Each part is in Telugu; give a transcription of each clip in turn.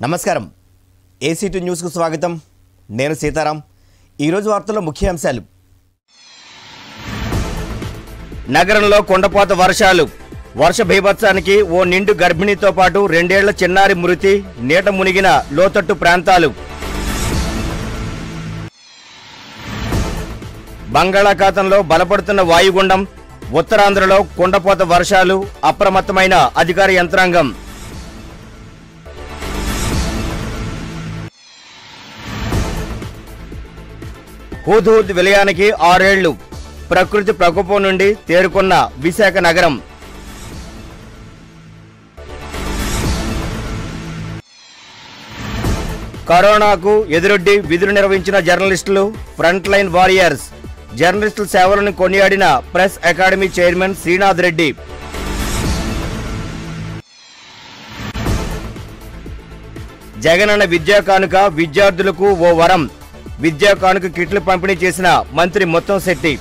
నమస్కారం ఏసీటీ న్యూస్కు స్వాగతం నేను సీతారాం ఈరోజు వార్తల్లో ముఖ్య అంశాలు నగరంలో కొండపోత వర్షాలు వర్ష బీభత్సానికి ఓ నిండు గర్భిణితో పాటు రెండేళ్ల చిన్నారి మృతి నీట మునిగిన లోతట్టు ప్రాంతాలు బంగాళాఖాతంలో బలపడుతున్న వాయుగుండం ఉత్తరాంధ్రలో కొండపోత వర్షాలు అప్రమత్తమైన అధికార యంత్రాంగం హూదూద్ విలయానికి ఆరేళ్లు ప్రకృతి ప్రకోపం నుండి తేరుకున్న విశాఖ నగరం కరోనాకు ఎదురొడ్డి విధులు నిర్వహించిన జర్నలిస్టులు ఫ్రంట్ లైన్ వారియర్స్ జర్నలిస్టుల సేవలను కొనియాడిన press academy chairman Srinath Reddy Jagananna Vidya Kanuka విద్యార్థులకు ఓ వరం విద్యా కానుక కిట్లు పంపిణీ చేసిన మంత్రి మొత్తం శెట్టి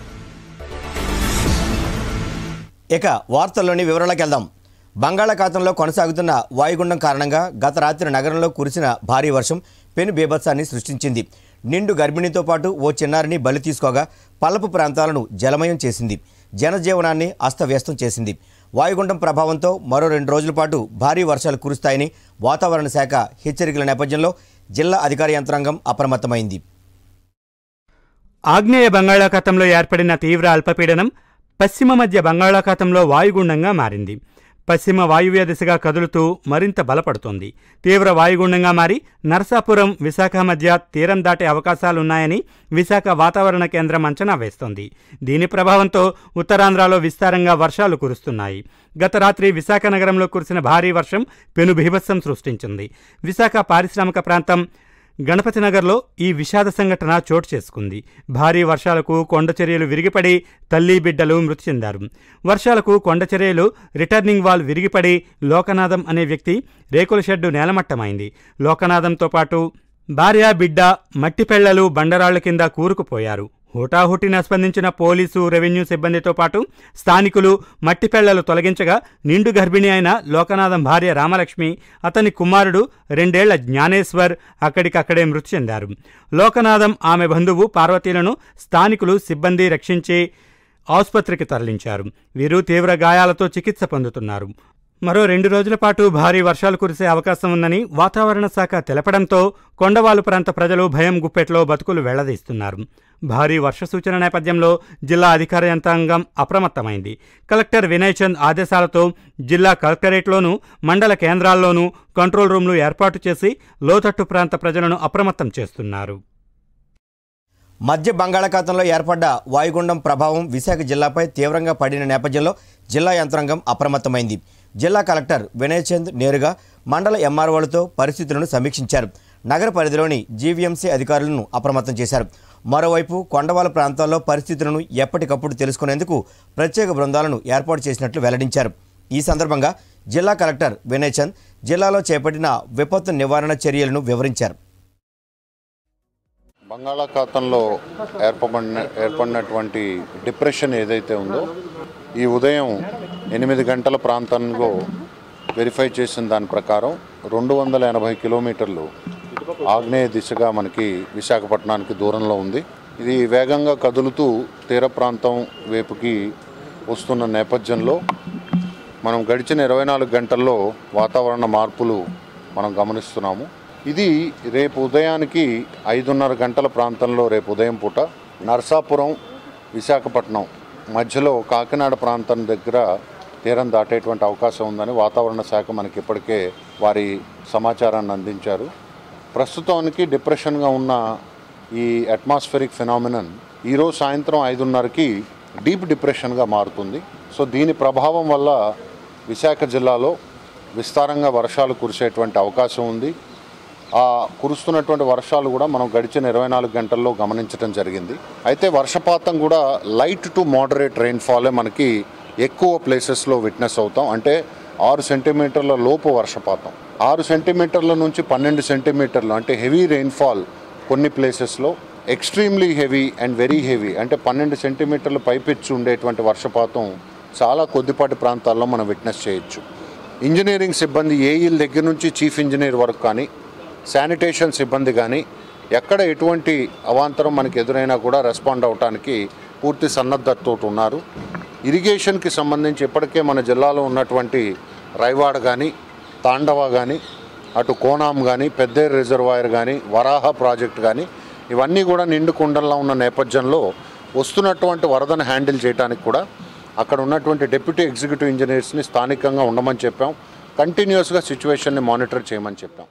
ఇక వార్తల్లోని వివరాలకు వెళ్దాం బంగాళాఖాతంలో కొనసాగుతున్న వాయుగుండం కారణంగా గత రాత్రి నగరంలో కురిసిన భారీ వర్షం పెను బీభత్సాన్ని సృష్టించింది నిండు గర్భిణితో పాటు ఓ చిన్నారిని బలి తీసుకోగా పల్లపు ప్రాంతాలను జలమయం చేసింది జనజీవనాన్ని అస్తవ్యస్తం చేసింది వాయుగుండం ప్రభావంతో మరో రెండు రోజుల పాటు భారీ వర్షాలు కురుస్తాయని వాతావరణ శాఖ హెచ్చరికల నేపథ్యంలో జిల్లా అధికార యంత్రాంగం అప్రమత్తమైంది ఆగ్నేయ బంగాళాఖాతంలో ఏర్పడిన తీవ్ర అల్పపీడనం పశ్చిమ మధ్య బంగాళాఖాతంలో వాయుగుండంగా మారింది పశ్చిమ వాయువ్య దిశగా కదులుతూ మరింత బలపడుతోంది తీవ్ర వాయుగుండంగా మారి నరసాపురం విశాఖ మధ్య తీరం దాటే అవకాశాలున్నాయని విశాఖ వాతావరణ కేంద్రం అంచనా వేస్తోంది దీని ప్రభావంతో ఉత్తరాంధ్రలో విస్తారంగా వర్షాలు కురుస్తున్నాయి గత రాత్రి విశాఖ నగరంలో కురిసిన భారీ వర్షం పెను బీభత్సం సృష్టించింది విశాఖ పారిశ్రామిక ప్రాంతం గణపతి నగర్లో ఈ విషాద సంఘటన చోటు చేసుకుంది భారీ వర్షాలకు కొండచర్యలు విరిగిపడి తల్లి బిడ్డలు మృతి చెందారు వర్షాలకు కొండచర్యలు రిటర్నింగ్ వాల్ విరిగిపడి లోకనాథం అనే వ్యక్తి రేకుల షెడ్డు నేలమట్టమైంది లోకనాథంతో పాటు భార్య బిడ్డ మట్టి పెళ్లలు బండరాళ్ల కింద కూరుకుపోయారు హుటాహుటిన స్పందించిన పోలీసు రెవెన్యూ సిబ్బందితో పాటు స్థానికులు మట్టి పెళ్లలు తొలగించగా నిండు గర్భిణి అయిన లోకనాథం భార్య రామలక్ష్మి అతని కుమారుడు రెండేళ్ల జ్ఞానేశ్వర్ అక్కడికక్కడే మృతి చెందారు లోకనాథం ఆమె బంధువు పార్వతీలను స్థానికులు సిబ్బంది రక్షించి ఆసుపత్రికి తరలించారు వీరు తీవ్ర గాయాలతో చికిత్స పొందుతున్నారు మరో రెండు రోజుల పాటు భారీ వర్షాలు కురిసే అవకాశం ఉందని వాతావరణ శాఖ తెలపడంతో కొండవాలు ప్రాంత ప్రజలు భయం గుప్పెట్లో బతుకులు వెళ్లదీస్తున్నారు భారీ వర్ష సూచన నేపథ్యంలో జిల్లా అధికార యంత్రాంగం అప్రమత్తమైంది కలెక్టర్ వినయ్ చంద్ ఆదేశాలతో జిల్లా కలెక్టరేట్లోనూ మండల కేంద్రాల్లోనూ కంట్రోల్ రూమ్లు ఏర్పాటు చేసి లోతట్టు ప్రాంత ప్రజలను అప్రమత్తం చేస్తున్నారు మధ్య బంగాళాఖాతంలో ఏర్పడ్డ వాయుగుండం ప్రభావం విశాఖ జిల్లాపై తీవ్రంగా పడిన నేపథ్యంలో జిల్లా యంత్రాంగం అప్రమత్తమైంది జిల్లా కలెక్టర్ వినయ్ చంద్ నేరుగా మండల ఎంఆర్ఓలతో పరిస్థితులను సమీక్షించారు నగర పరిధిలోని జీవీఎంసీ అధికారులను అప్రమత్తం చేశారు మరోవైపు కొండవాల ప్రాంతాల్లో పరిస్థితులను ఎప్పటికప్పుడు తెలుసుకునేందుకు ప్రత్యేక బృందాలను ఏర్పాటు చేసినట్లు వెల్లడించారు ఈ సందర్భంగా జిల్లా కలెక్టర్ వినయ్ చంద్ జిల్లాలో చేపట్టిన విపత్తు నివారణ చర్యలను వివరించారు బంగాళాఖాతంలో ఏర్పడిన ఏర్పడినటువంటి డిప్రెషన్ ఏదైతే ఉందో ఈ ఉదయం ఎనిమిది గంటల ప్రాంతంలో వెరిఫై చేసిన దాని ప్రకారం రెండు వందల ఎనభై కిలోమీటర్లు ఆగ్నేయ దిశగా మనకి విశాఖపట్నానికి దూరంలో ఉంది ఇది వేగంగా కదులుతూ తీర ప్రాంతం వైపుకి వస్తున్న నేపథ్యంలో మనం గడిచిన ఇరవై నాలుగు గంటల్లో వాతావరణ మార్పులు మనం గమనిస్తున్నాము ఇది రేపు ఉదయానికి ఐదున్నర గంటల ప్రాంతంలో రేపు ఉదయం పూట నర్సాపురం విశాఖపట్నం మధ్యలో కాకినాడ ప్రాంతం దగ్గర తీరం దాటేటువంటి అవకాశం ఉందని వాతావరణ శాఖ మనకి ఇప్పటికే వారి సమాచారాన్ని అందించారు ప్రస్తుతానికి డిప్రెషన్గా ఉన్న ఈ అట్మాస్ఫెరిక్ ఫినామినన్ ఈరోజు సాయంత్రం ఐదున్నరకి డీప్ డిప్రెషన్గా మారుతుంది సో దీని ప్రభావం వల్ల విశాఖ జిల్లాలో విస్తారంగా వర్షాలు కురిసేటువంటి అవకాశం ఉంది ఆ కురుస్తున్నటువంటి వర్షాలు కూడా మనం గడిచిన ఇరవై నాలుగు గంటల్లో గమనించడం జరిగింది అయితే వర్షపాతం కూడా లైట్ టు మోడరేట్ రెయిన్ఫాలే మనకి ఎక్కువ ప్లేసెస్లో విట్నెస్ అవుతాం అంటే ఆరు సెంటీమీటర్ల లోపు వర్షపాతం ఆరు సెంటీమీటర్ల నుంచి పన్నెండు సెంటీమీటర్లు అంటే హెవీ రెయిన్ఫాల్ కొన్ని ప్లేసెస్లో extremely heavy and very heavy అంటే పన్నెండు సెంటీమీటర్లు పైపెచ్చు ఉండేటువంటి వర్షపాతం చాలా కొద్దిపాటి ప్రాంతాల్లో మనం విట్నెస్ చేయొచ్చు ఇంజనీరింగ్ సిబ్బంది ఏఈల దగ్గర నుంచి చీఫ్ ఇంజనీర్ వరకు కానీ శానిటేషన్ సిబ్బంది కానీ ఎక్కడ ఎటువంటి అవాంతరం మనకి ఎదురైనా కూడా రెస్పాండ్ అవడానికి పూర్తి సన్నద్ధతతో ఉన్నారు ఇరిగేషన్కి సంబంధించి ఇప్పటికే మన జిల్లాలో ఉన్నటువంటి రైవాడ కానీ తాండవ కానీ అటు కోనాం కానీ పెద్దేరు రిజర్వాయర్ కానీ వరాహ ప్రాజెక్ట్ కానీ ఇవన్నీ కూడా నిండు కుండల్లో ఉన్న నేపథ్యంలో వస్తున్నటువంటి వరదను హ్యాండిల్ చేయడానికి కూడా అక్కడ ఉన్నటువంటి డిప్యూటీ ఎగ్జిక్యూటివ్ ఇంజనీర్స్ని స్థానికంగా ఉండమని చెప్పాం కంటిన్యూస్గా సిచ్యువేషన్ని మానిటర్ చేయమని చెప్పాం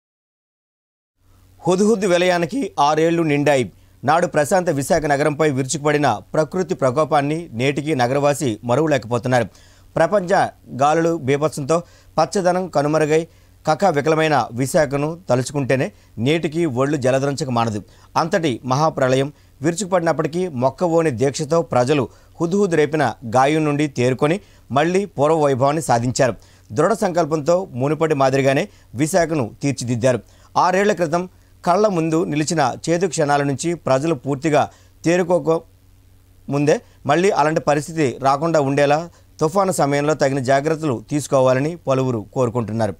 హుద్హుద్ విలయానికి ఆరేళ్లు నిండాయి నాడు ప్రశాంత విశాఖ నగరంపై విరుచుకుపడిన ప్రకృతి ప్రకోపాన్ని నేటికి నగరవాసి మరువలేకపోతున్నారు ప్రపంచ గాలులు బీభత్సంతో పచ్చదనం కనుమరుగై కక వికలమైన విశాఖను తలుచుకుంటేనే నేటికి ఒళ్ళు జలధరించక మానదు అంతటి మహాప్రళయం విరుచుకుపడినప్పటికీ మొక్కవోని దీక్షతో ప్రజలు హుద్హుద్ రేపిన గాయం నుండి తేరుకొని మళ్లీ పూర్వ వైభవాన్ని సాధించారు దృఢ సంకల్పంతో మునుపటి మాదిరిగానే విశాఖను తీర్చిదిద్దారు ఆరేళ్ల క్రితం కళ్ళ ముందు నిలిచిన చేదు క్షణాల నుంచి ప్రజలు పూర్తిగా తేరుకోక ముందే మళ్ళీ అలాంటి పరిస్థితి రాకుండా ఉండేలా తుఫాను సమయంలో తగిన జాగ్రత్తలు తీసుకోవాలని పలువురు కోరుకుంటున్నారు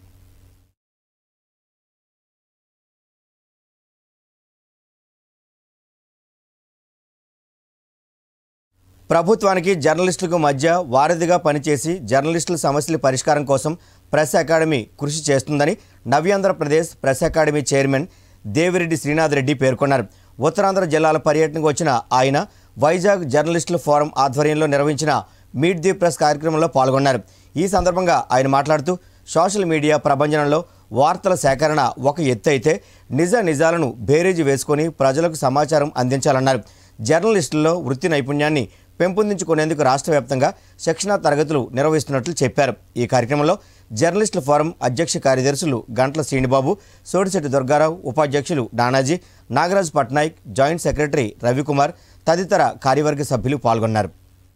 ప్రభుత్వానికి జర్నలిస్టులకు మధ్య వారధిగా పనిచేసి జర్నలిస్టుల సమస్యల పరిష్కారం కోసం ప్రెస్ అకాడమీ కృషి చేస్తుందని Navyandhrapradesh press academy chairman Devireddy Srinath Reddy పేర్కొన్నారు ఉత్తరాంధ్ర జిల్లాల పర్యటనకు వచ్చిన ఆయన వైజాగ్ జర్నలిస్టుల ఫోరం ఆధ్వర్యంలో నిర్వహించిన మీట్ ది ప్రెస్ కార్యక్రమంలో పాల్గొన్నారు ఈ సందర్భంగా ఆయన మాట్లాడుతూ సోషల్ మీడియా ప్రభంజనంలో వార్తల సేకరణ ఒక ఎత్తు అయితే నిజ నిజాలను బేరీజు వేసుకొని ప్రజలకు సమాచారం అందించాలన్నారు జర్నలిస్టుల్లో వృత్తి నైపుణ్యాన్ని పెంపొందించుకునేందుకు రాష్ట్ర వ్యాప్తంగా శిక్షణా తరగతులు నిర్వహిస్తున్నట్లు చెప్పారు ఈ కార్యక్రమంలో జర్నలిస్టుల ఫోరం అధ్యక్ష కార్యదర్శులు గంట్ల శ్రీనిబాబు సోడిశెట్టి దుర్గారావు ఉపాధ్యక్షులు నానాజీ నాగరాజ్ పట్నాయక్ జాయింట్ సెక్రటరీ రవికుమార్ తదితర కార్యవర్గ సభ్యులు పాల్గొన్నారు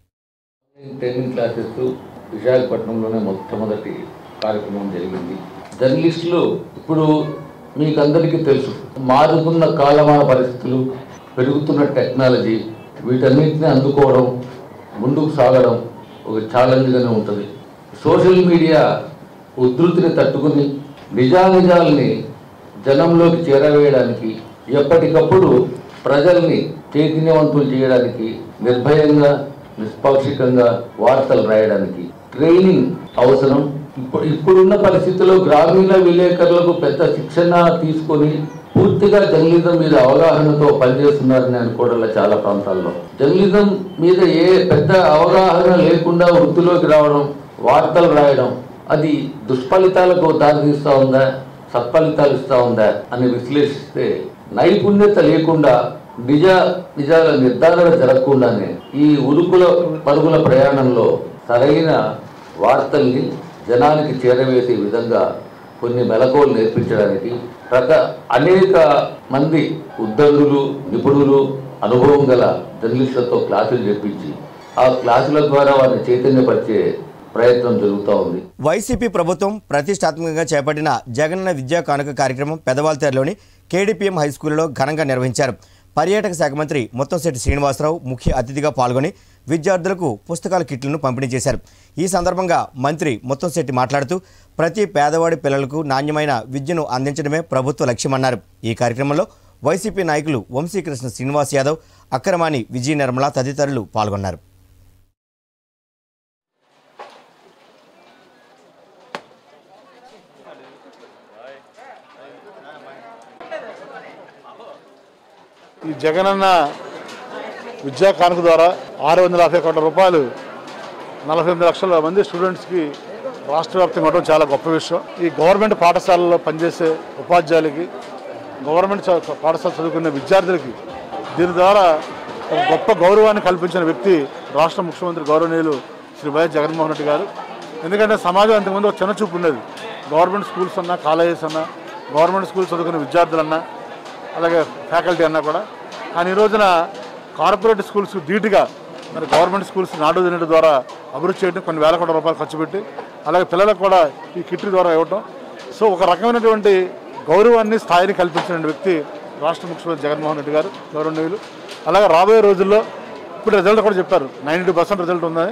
ట్రైనింగ్ క్లాసెస్ విశాఖపట్నంలోనే మొట్టమొదటి కార్యక్రమం జరిగింది జర్నలిస్టులు ఇప్పుడు మీకు అందరికీ తెలుసు మారుతున్న కాలమాన పరిస్థితులు పెరుగుతున్న టెక్నాలజీ వీటన్నిటిని అందుకోవడం ముందుకు సాగడం ఒక ఛాలెంజ్గానే ఉంటుంది సోషల్ మీడియా ఉధృతిని తట్టుకుని నిజానిజాలని జనంలోకి చేరవేయడానికి ఎప్పటికప్పుడు ప్రజల్ని చైతన్యవంతులు చేయడానికి నిర్భయంగా నిష్పాక్షికంగా వార్తలు రాయడానికి ట్రైనింగ్ అవసరం ఇప్పుడు ఇప్పుడున్న పరిస్థితుల్లో గ్రామీణ విలేకరులకు పెద్ద శిక్షణ తీసుకొని పూర్తిగా జర్నలిజం మీద అవగాహనతో పనిచేస్తున్నారని అనుకోవడం చాలా ప్రాంతాల్లో జర్నలిజం మీద ఏ పెద్ద అవగాహన లేకుండా వృత్తిలోకి రావడం వార్తలు రాయడం అది దుష్ఫలితాలకు దారితీస్తూ ఉందా సత్ఫలితాలు ఇస్తూ ఉందా అని విశ్లేషిస్తే నైపుణ్యత లేకుండా నిజ నిజాల నిర్ధారణ జరగకుండానే ఈ ఉరుకుల పరుగుల ప్రయాణంలో సరైన వార్తల్ని జనానికి చేరవేసే విధంగా కొన్ని మెలకువలు నేర్పించడానికి రక అనేక మంది ఉద్యోగులు నిపుణులు అనుభవం గల జర్నలిస్టులతో క్లాసులు చెప్పించి ఆ క్లాసుల ద్వారా వారిని చైతన్యపరిచే ప్రయత్నం జరుగుతూ ఉంది వైసీపీ ప్రభుత్వం ప్రతిష్టాత్మకంగా చేపట్టిన జగనన్న విద్యా కానుక కార్యక్రమం పెదవాల్తేరులోని కేడీపీఎం హై స్కూల్లో ఘనంగా నిర్వహించారు పర్యాటక శాఖ మంత్రి ముత్తంశెట్టి శ్రీనివాసరావు ముఖ్య అతిథిగా పాల్గొని విద్యార్థులకు పుస్తకాల కిట్లను పంపిణీ చేశారు ఈ సందర్భంగా మంత్రి ముత్తంశెట్టి మాట్లాడుతూ ప్రతి పేదవాడి పిల్లలకు నాణ్యమైన విద్యను అందించడమే ప్రభుత్వ లక్ష్యమన్నారు ఈ కార్యక్రమంలో వైసీపీ నాయకులు వంశీకృష్ణ శ్రీనివాస్ యాదవ్ అక్రమాని విజయ నిర్మల తదితరులు పాల్గొన్నారు ఈ జగనన్న విద్యా కానుక ద్వారా ఆరు వందల యాభై కోట్ల రూపాయలు నలభై ఎనిమిది లక్షల మంది స్టూడెంట్స్కి రాష్ట్ర వ్యాప్తంగా ఇవ్వడం చాలా గొప్ప విషయం ఈ గవర్నమెంట్ పాఠశాలలో పనిచేసే ఉపాధ్యాయులకి గవర్నమెంట్ చ- పాఠశాల చదువుకునే విద్యార్థులకి దీని ద్వారా ఒక గొప్ప గౌరవాన్ని కల్పించిన వ్యక్తి రాష్ట్ర ముఖ్యమంత్రి గౌరవనీయులు శ్రీ వైఎస్ జగన్మోహన్ రెడ్డి గారు ఎందుకంటే సమాజం అంతకుముందు ఒక చిన్న చూపు ఉండేది గవర్నమెంట్ స్కూల్స్ అన్నా కాలేజెస్ అన్నా గవర్నమెంట్ స్కూల్స్ చదువుకునే విద్యార్థులన్నా అలాగే ఫ్యాకల్టీ అన్నా కూడా కానీ ఈ రోజున కార్పొరేట్ స్కూల్స్ ధీటుగా మరి గవర్నమెంట్ స్కూల్స్ నాడు తినడం ద్వారా అభివృద్ధి చేయడం కొన్ని వేల కోట్ల రూపాయలు ఖర్చు పెట్టి అలాగే పిల్లలకు కూడా ఈ కిట్ ద్వారా ఇవ్వటం సో ఒక రకమైనటువంటి గౌరవాన్ని స్థాయిని కల్పించిన వ్యక్తి రాష్ట్ర ముఖ్యమంత్రి జగన్మోహన్ రెడ్డి గారు గౌరవనీయులు అలాగే రాబోయే రోజుల్లో ఇప్పుడు రిజల్ట్ కూడా చెప్పారు నైంటీ పర్సెంట్ రిజల్ట్ ఉందని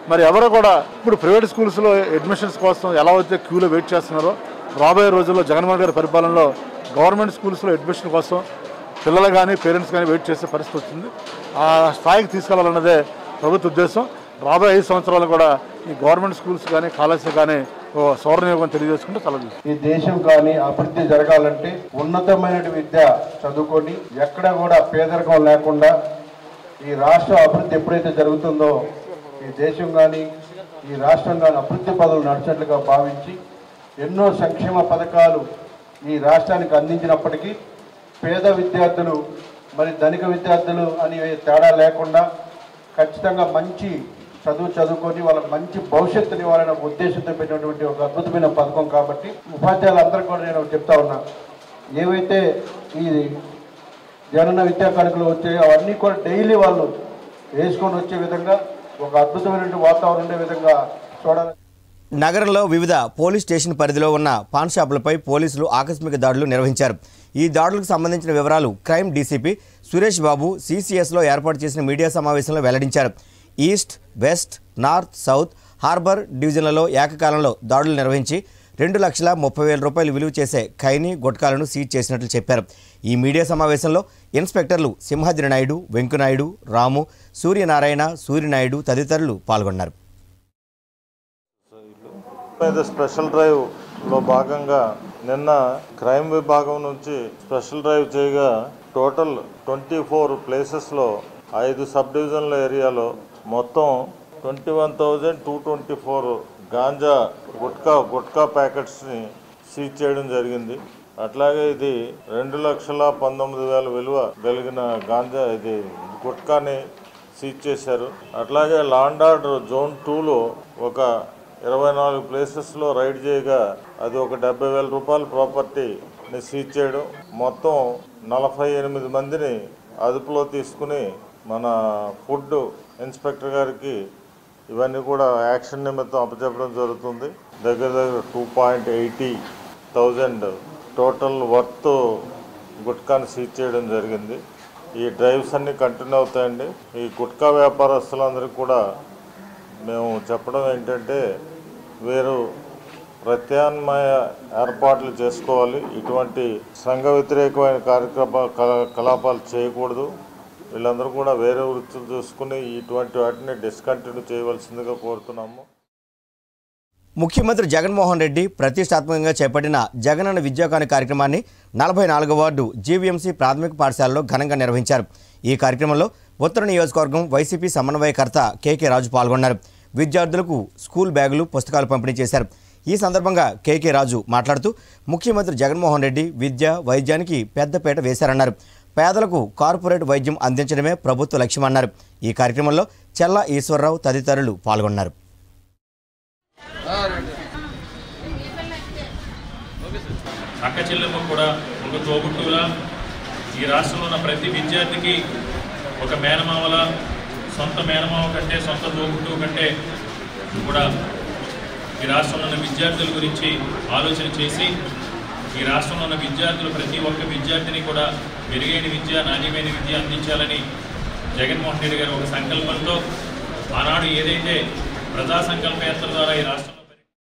మరి ఎవరు కూడా ఇప్పుడు ప్రైవేట్ స్కూల్స్లో అడ్మిషన్స్ కోసం ఎలా అయితే క్యూలో వెయిట్ చేస్తున్నారో రాబోయే రోజుల్లో జగన్మోహన్ గారి పరిపాలనలో గవర్నమెంట్ స్కూల్స్లో అడ్మిషన్ కోసం పిల్లలు కానీ పేరెంట్స్ కానీ వెయిట్ చేసే పరిస్థితి వచ్చింది ఆ స్థాయికి తీసుకెళ్లాలన్నదే ప్రభుత్వ ఉద్దేశం రాబోయే ఐదు సంవత్సరాలు కూడా ఈ గవర్నమెంట్ స్కూల్స్ కానీ కాలేజెస్ కానీ ఓ స్వర్ణయోగం తెలియజేసుకుంటే చాలా ఈ దేశం కానీ అభివృద్ధి జరగాలంటే ఉన్నతమైన విద్య చదువుకొని ఎక్కడ కూడా పేదరికం లేకుండా ఈ రాష్ట్ర అభివృద్ధి ఎప్పుడైతే జరుగుతుందో ఈ దేశం కానీ ఈ రాష్ట్రం కానీ అభివృద్ధి పదవులు నడిచినట్లుగా భావించి ఎన్నో సంక్షేమ పథకాలు ఈ రాష్ట్రానికి అందించినప్పటికీ పేద విద్యార్థులు మరి ధనిక విద్యార్థులు అని తేడా లేకుండా ఖచ్చితంగా మంచి చదువు చదువుకొని వాళ్ళకి మంచి భవిష్యత్తుని ఇవ్వాలనే ఒక ఉద్దేశంతో పెట్టినటువంటి ఒక అద్భుతమైన పథకం కాబట్టి ఉపాధ్యాయులందరికీ కూడా నేను చెప్తా ఉన్నా ఏవైతే ఈ జనన విద్యా కానుకలు వచ్చాయో అవన్నీ కూడా డైలీ వాళ్ళు వేసుకొని వచ్చే విధంగా ఒక అద్భుతమైనటువంటి వాతావరణం ఉండే విధంగా చూడాలి నగరంలో వివిధ పోలీస్ స్టేషన్ పరిధిలో ఉన్న పాన్ షాపులపై పోలీసులు ఆకస్మిక దాడులు నిర్వహించారు ఈ దాడులకు సంబంధించిన వివరాలు క్రైమ్ డీసీపీ సురేష్ బాబు సీసీఎస్లో ఏర్పాటు చేసిన మీడియా సమావేశంలో వెల్లడించారు east west north south harbour డివిజన్లలో ఏకకాలంలో దాడులు నిర్వహించి రెండు లక్షల ముప్పై వేల రూపాయలు విలువ చేసే ఖైనీ గుట్కాలను సీజ్ చేసినట్లు చెప్పారు ఈ మీడియా సమావేశంలో ఇన్స్పెక్టర్లు సింహాద్రి నాయుడు వెంకునాయుడు రాము సూర్యనారాయణ సూర్యనాయుడు తదితరులు పాల్గొన్నారు మీద స్పెషల్ డ్రైవ్ లో భాగంగా నిన్న క్రైమ్ విభాగం నుంచి స్పెషల్ డ్రైవ్ చేయగా టోటల్ ట్వంటీ ఫోర్ ప్లేసెస్లో ఐదు సబ్ డివిజన్ల ఏరియాలో మొత్తం twenty one thousand two twenty four ganja gutka gutka ప్యాకెట్స్ని సీజ్ చేయడం జరిగింది అట్లాగే ఇది రెండు లక్షల పంతొమ్మిది వేల విలువ కలిగిన గాంజా ఇది గుట్కాని సీజ్ చేశారు అట్లాగే లాండ్ ఆర్డర్ జోన్ టూలో ఒక ఇరవై నాలుగు ప్లేసెస్లో రైడ్ చేయగా అది ఒక డెబ్బై వేల రూపాయల ప్రాపర్టీని సీజ్ చేయడం మొత్తం నలభై ఎనిమిది మందిని అదుపులో తీసుకుని మన ఫుడ్ ఇన్స్పెక్టర్ గారికి ఇవన్నీ కూడా యాక్షన్ నిమిత్తం అప్పచెప్పడం జరుగుతుంది దగ్గర దగ్గర two point eighty thousand total worth గుట్కాని సీజ్ చేయడం జరిగింది ఈ డ్రైవ్స్ అన్నీ కంటిన్యూ అవుతాయండి ఈ గుట్కా వ్యాపారస్తులందరికీ కూడా మేము చెప్పడం ఏంటంటే వీరు ప్రత్యామ్నాయ ఏర్పాట్లు చేసుకోవాలి ఇటువంటి సంఘ వ్యతిరేకమైన కార్యక్రమ కలా- కలాపాలు చేయకూడదు వీళ్ళందరూ కూడా వేరే వృత్తులు చూసుకుని ఇటువంటి వాటిని డిస్కంటిన్యూ చేయవలసిందిగా కోరుతున్నాము ముఖ్యమంత్రి జగన్మోహన్ రెడ్డి ప్రతిష్టాత్మకంగా చేపట్టిన జగనన్న విద్యాకాని కార్యక్రమాన్ని నలభై నాలుగో వార్డు జీవీఎంసీ ప్రాథమిక పాఠశాలలో ఘనంగా నిర్వహించారు ఈ కార్యక్రమంలో ఉత్తర నియోజకవర్గం వైసీపీ సమన్వయకర్త కేకే రాజు పాల్గొన్నారు విద్యార్థులకు స్కూల్ బ్యాగులు పుస్తకాలు పంపిణీ చేశారు ఈ సందర్భంగా కేకే రాజు మాట్లాడుతూ ముఖ్యమంత్రి జగన్మోహన్ రెడ్డి విద్య వైద్యానికి పెద్దపీట వేశారన్నారు పేదలకు కార్పొరేట్ వైద్యం అందించడమే ప్రభుత్వ లక్ష్యమన్నారు ఈ కార్యక్రమంలో చెల్ల ఈశ్వరరావు తదితరులు పాల్గొన్నారు అక్క చెల్లెమ్మ కూడా ఒక తోబుట్టులా ఈ రాష్ట్రంలో ఉన్న ప్రతి విద్యార్థికి ఒక మేనమావల సొంత మేనమావ కంటే సొంత తోబుట్టు కంటే కూడా ఈ రాష్ట్రంలో ఉన్న విద్యార్థుల గురించి ఆలోచన చేసి ఈ రాష్ట్రంలో ఉన్న విద్యార్థులు ప్రతి ఒక్క విద్యార్థిని కూడా మెరుగైన విద్య నాణ్యమైన విద్య అందించాలని జగన్మోహన్ రెడ్డి గారు ఒక సంకల్పంతో ఆనాడు ఏదైతే ప్రజా సంకల్ప యాత్ర ద్వారా ఈ రాష్ట్రంలో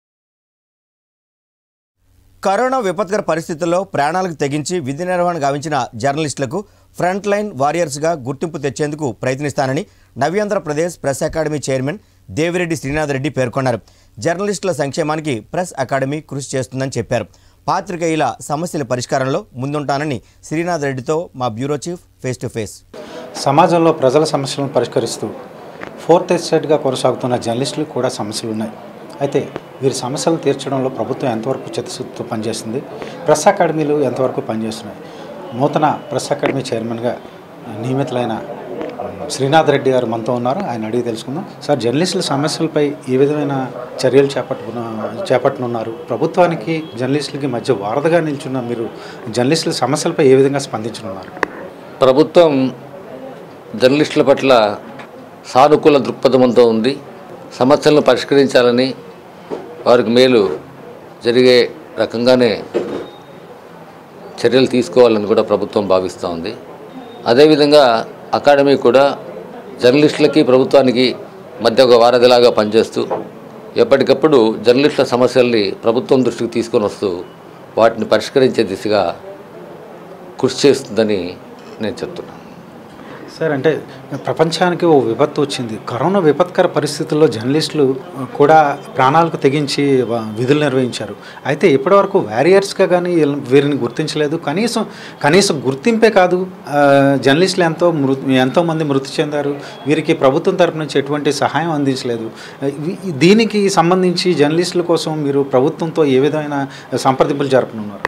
కరోనా విపత్కర పరిస్థితుల్లో ప్రాణాలకు తెగించి విధి నిర్వహణ గావించిన జర్నలిస్టులకు ఫ్రంట్ లైన్ వారియర్స్గా గుర్తింపు తెచ్చేందుకు ప్రయత్నిస్తానని Navyandhrapradesh press academy chairman Devireddy Srinath Reddy పేర్కొన్నారు జర్నలిస్టుల సంక్షేమానికి ప్రెస్ అకాడమీ కృషి చేస్తుందని చెప్పారు పాత్రికేయుల సమస్యల పరిష్కారంలో ముందుంటానని శ్రీనాథ్ రెడ్డితో మా bureau chief face to face సమాజంలో ప్రజల సమస్యలను పరిష్కరిస్తూ ఫోర్త్ ఎస్టేట్గా కొనసాగుతున్న జర్నలిస్టులకు కూడా సమస్యలు ఉన్నాయి అయితే వీరి సమస్యలు తీర్చడంలో ప్రభుత్వం ఎంతవరకు చిత్తశుద్ధితో పనిచేస్తుంది ప్రెస్ అకాడమీలు ఎంతవరకు పనిచేస్తున్నాయి నూతన ప్రెస్ అకాడమీ చైర్మన్గా నియమితులైన శ్రీనాథ్ రెడ్డి గారు మనతో ఉన్నారు ఆయన అడిగి తెలుసుకుందాం సార్ జర్నలిస్టుల సమస్యలపై ఏ విధమైన చర్యలు చేపట్టుకున్న చేపట్టనున్నారు ప్రభుత్వానికి జర్నలిస్టులకి మధ్య వారధగా నిల్చున్న మీరు జర్నలిస్టుల సమస్యలపై ఏ విధంగా స్పందించనున్నారు ప్రభుత్వం జర్నలిస్టుల పట్ల సానుకూల దృక్పథంతో ఉంది సమస్యలను పరిష్కరించాలని వారికి మేలు జరిగే రకంగానే చర్యలు తీసుకోవాలని కూడా ప్రభుత్వం భావిస్తూ ఉంది అదేవిధంగా అకాడమీ కూడా జర్నలిస్టులకి ప్రభుత్వానికి మధ్య ఒక వారధిలాగా పనిచేస్తూ ఎప్పటికప్పుడు జర్నలిస్టుల సమస్యల్ని ప్రభుత్వం దృష్టికి తీసుకొని వస్తూ వాటిని పరిష్కరించే దిశగా కృషి చేస్తుందని నేను చెప్తున్నాను సార్ అంటే ప్రపంచానికి ఓ విపత్తు వచ్చింది కరోనా విపత్కర పరిస్థితుల్లో జర్నలిస్టులు కూడా ప్రాణాలకు తెగించి వ- విధులు నిర్వహించారు అయితే ఇప్పటివరకు వారియర్స్గా కానీ వీళ్ళ- వీరిని గుర్తించలేదు కనీసం కనీసం గుర్తింపే కాదు ఆ, జర్నలిస్టులు ఎంతో మృ ఎంతోమంది మృతి చెందారు వీరికి ప్రభుత్వం తరపు నుంచి ఎటువంటి సహాయం అందించలేదు ఈ- దీనికి సంబంధించి జర్నలిస్టుల కోసం మీరు ప్రభుత్వంతో ఏ విధమైన సంప్రదింపులు జరపనున్నారు